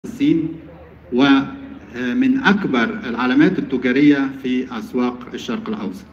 الصين ومن أكبر العلامات التجارية في أسواق الشرق الأوسط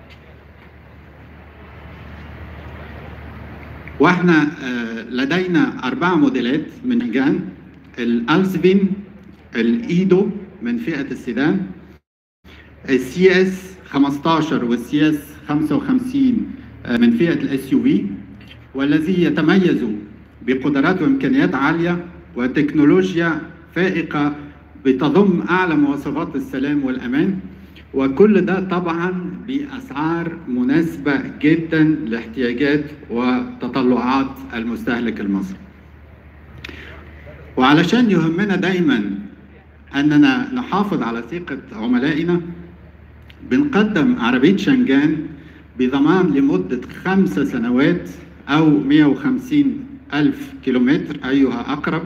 واحنا لدينا أربع موديلات من جان الألسبين الإيدو من فئة السيدان السي اس 15 والسي اس 55 من فئة الاس يو في والذي يتميز بقدرات وامكانيات عاليه وتكنولوجيا فائقه بتضم اعلى مواصفات السلام والامان وكل ده طبعا باسعار مناسبه جدا لاحتياجات وتطلعات المستهلك المصري. وعلشان يهمنا دايما اننا نحافظ على ثقه عملائنا بنقدم عربيه شنجان بضمان لمده خمس سنوات أو 150 ألف كيلومتر أيها أقرب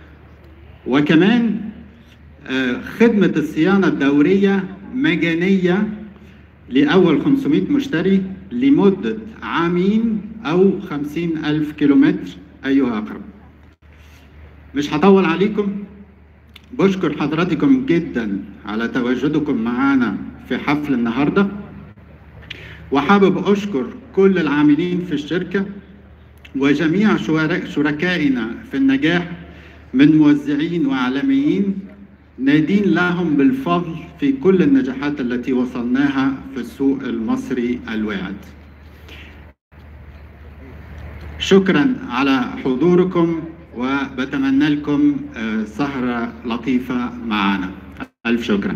وكمان خدمة الصيانة الدورية مجانية لأول 500 مشتري لمدة عامين أو 50 ألف كيلومتر أيها أقرب مش هطول عليكم بشكر حضراتكم جدا على تواجدكم معنا في حفل النهارده وحابب أشكر كل العاملين في الشركة وجميع شركائنا في النجاح من موزعين وإعلاميين نادين لهم بالفضل في كل النجاحات التي وصلناها في السوق المصري الواعد شكرا على حضوركم وبتمنى لكم سهرة لطيفة معنا ألف شكرا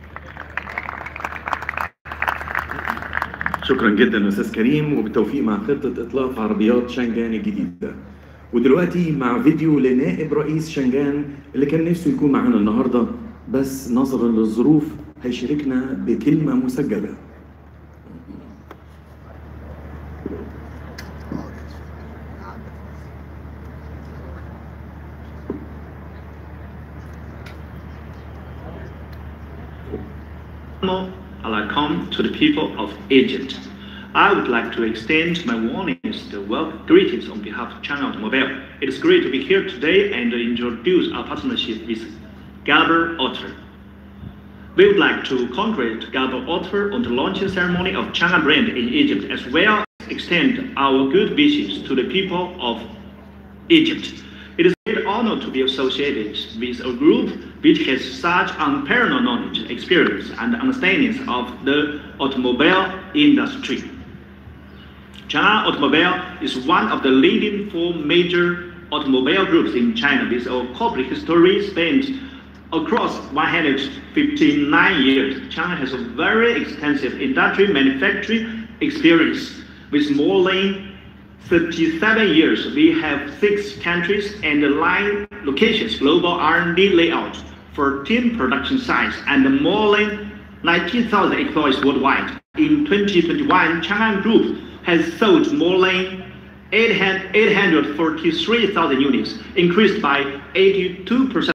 شكرا جدا استاذ كريم وبالتوفيق مع خطه اطلاق عربيات شنغان الجديده ودلوقتي مع فيديو لنائب رئيس شنغان اللي كان نفسه يكون معانا النهارده بس نظرا للظروف هيشاركنا بكلمه مسجله come to the people of Egypt. I would like to extend my warnings, the well greetings on behalf of China Automobile. It is great to be here today and introduce our partnership with Gabor Otter. We would like to congratulate Gabor Otter on the launching ceremony of China brand in Egypt, as well as extend our good wishes to the people of Egypt. It is a great honor to be associated with a group which has such unparalleled knowledge, experience, and understanding of the automobile industry. China Automobile is one of the leading four major automobile groups in China with a corporate history spent across 159 years. China has a very extensive industrial manufacturing experience with more than 37 years. We have six countries and nine locations, global R&D layout, 14 production sites, and more than 19,000 employees worldwide. In 2021, Chang'an Group has sold more than 843,000 units, increased by 82%.